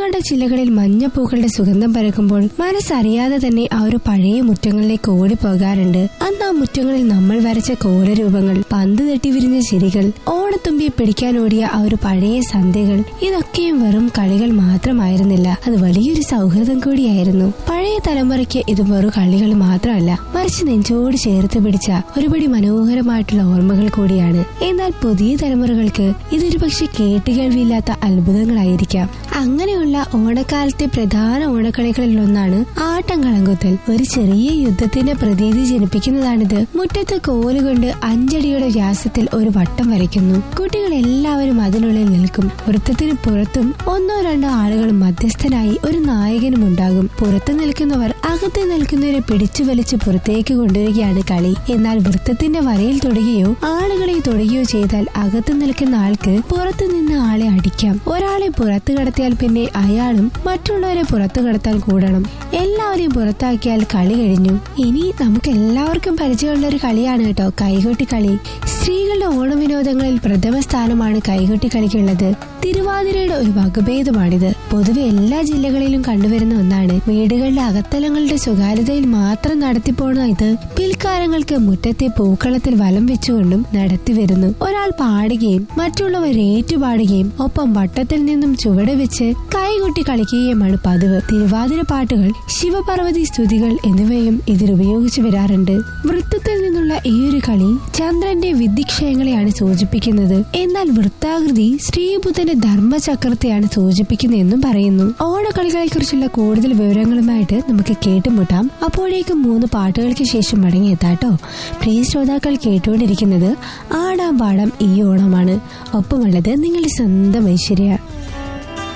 ഓണങ്ങളുടെ ചില്ലകളിൽ മഞ്ഞപ്പൂക്കളുടെ സുഗന്ധം പരക്കുമ്പോൾ മനസ്സറിയാതെ തന്നെ ആ ഒരു പഴയ മുറ്റങ്ങളിലേക്ക് ഓടിപ്പോകാറുണ്ട് അന്ന് ആ മുറ്റങ്ങളിൽ നമ്മൾ വരച്ച കോലരൂപങ്ങൾ പന്ത് തട്ടി വിരിഞ്ഞ ചിരികൾ ഓണത്തുമ്പിയെ പിടിക്കാനോടിയ ആ ഒരു പഴയ സന്ധ്യകൾ ഇതൊക്കെയും വെറും കളികൾ മാത്രമായിരുന്നില്ല അത് വലിയൊരു സൗഹൃദം കൂടിയായിരുന്നു പഴയ തലമുറയ്ക്ക് ഇത് വെറും കളികൾ മാത്രമല്ല മറിച്ച് നെഞ്ചോട് ചേർത്ത് പിടിച്ച ഒരുപടി മനോഹരമായിട്ടുള്ള ഓർമ്മകൾ കൂടിയാണ് എന്നാൽ പുതിയ തലമുറകൾക്ക് ഇതൊരു പക്ഷെ കേട്ടുകേൾവിയില്ലാത്ത അത്ഭുതങ്ങളായിരിക്കാം അങ്ങനെയുള്ള ഓണക്കാലത്തെ പ്രധാന ഓണക്കളികളിൽ ഒന്നാണ് ആട്ടം കളങ്കുത്തൽ ഒരു ചെറിയ യുദ്ധത്തിന്റെ പ്രതീതി ജനിപ്പിക്കുന്നതാണിത് മുറ്റത്ത് കോലുകൊണ്ട് അഞ്ചടിയുടെ വ്യാസത്തിൽ ഒരു വട്ടം വരയ്ക്കുന്നു കുട്ടികൾ എല്ലാവരും അതിനുള്ളിൽ നിൽക്കും വൃത്തത്തിന് പുറത്തും ഒന്നോ രണ്ടോ ആളുകൾ മധ്യസ്ഥനായി ഒരു നായകനും ഉണ്ടാകും പുറത്തു നിൽക്കുന്നവർ അകത്ത് നിൽക്കുന്നവരെ പിടിച്ചു വലിച്ച് പുറത്തേക്ക് കൊണ്ടുവരികയാണ് കളി എന്നാൽ വൃത്തത്തിന്റെ വരയിൽ തൊടുകയോ ആളുകളെ തൊടുകയോ ചെയ്താൽ അകത്ത് നിൽക്കുന്ന ആൾക്ക് പുറത്തു നിന്ന് ആളെ അടിക്കാം ഒരാളെ പുറത്തു കടത്തിയാൽ പിന്നെ അയാളും മറ്റുള്ളവരെ പുറത്തു കടത്താൻ കൂടണം എല്ലാവരെയും പുറത്താക്കിയാൽ കളി കഴിഞ്ഞു ഇനി നമുക്ക് എല്ലാവർക്കും പരിചയമുള്ള ഒരു കളിയാണ് കേട്ടോ കൈകൊട്ടി കളി സ്ത്രീകളുടെ ഓണവിനോദങ്ങളിൽ പ്രഥമ സ്ഥാനമാണ് കൈകൊട്ടി കളിക്കുള്ളത് തിരുവാതിരയുടെ ഒരു വകഭേദമാണിത് പൊതുവെ എല്ലാ ജില്ലകളിലും കണ്ടുവരുന്ന ഒന്നാണ് വീടുകളുടെ അകത്തലങ്ങളുടെ സ്വകാര്യതയിൽ മാത്രം നടത്തിപ്പോണ ഇത് പിൽക്കാലങ്ങൾക്ക് മുറ്റത്തെ പൂക്കളത്തിൽ വലം വെച്ചുകൊണ്ടും നടത്തിവരുന്നു ഒരാൾ പാടുകയും മറ്റുള്ളവർ ഏറ്റുപാടുകയും ഒപ്പം വട്ടത്തിൽ നിന്നും ചുവട് വെച്ച് കൈകൊട്ടി കളിക്കുകയുമാണ് പതിവ് തിരുവാതിര പാട്ടുകൾ ശിവപാർവതി സ്തുതികൾ എന്നിവയും ഇതിൽ ഉപയോഗിച്ചു വരാറുണ്ട് വൃത്തത്തിൽ നിന്നുള്ള ഈ ഒരു കളി ചന്ദ്രന്റെ വിദ്യക്ഷയങ്ങളെയാണ് സൂചിപ്പിക്കുന്നത് എന്നാൽ വൃത്താകൃതി ശ്രീബുദ്ധന്റെ ധർമ്മചക്രത്തെയാണ് സൂചിപ്പിക്കുന്നതെന്നും പറയുന്നു ഓണക്കളികളെ കുറിച്ചുള്ള കൂടുതൽ വിവരങ്ങളുമായിട്ട് നമുക്ക് കേട്ടുമുട്ടാം അപ്പോഴേക്കും മൂന്ന് പാട്ടുകൾക്ക് ശേഷം മടങ്ങിയെത്താട്ടോ പ്രിയ ശ്രോതാക്കൾ കേട്ടുകൊണ്ടിരിക്കുന്നത് ആടാം പാടാം ഈ ഓണമാണ് ഒപ്പമുള്ളത് നിങ്ങളുടെ സ്വന്തം ഐശ്വര്യ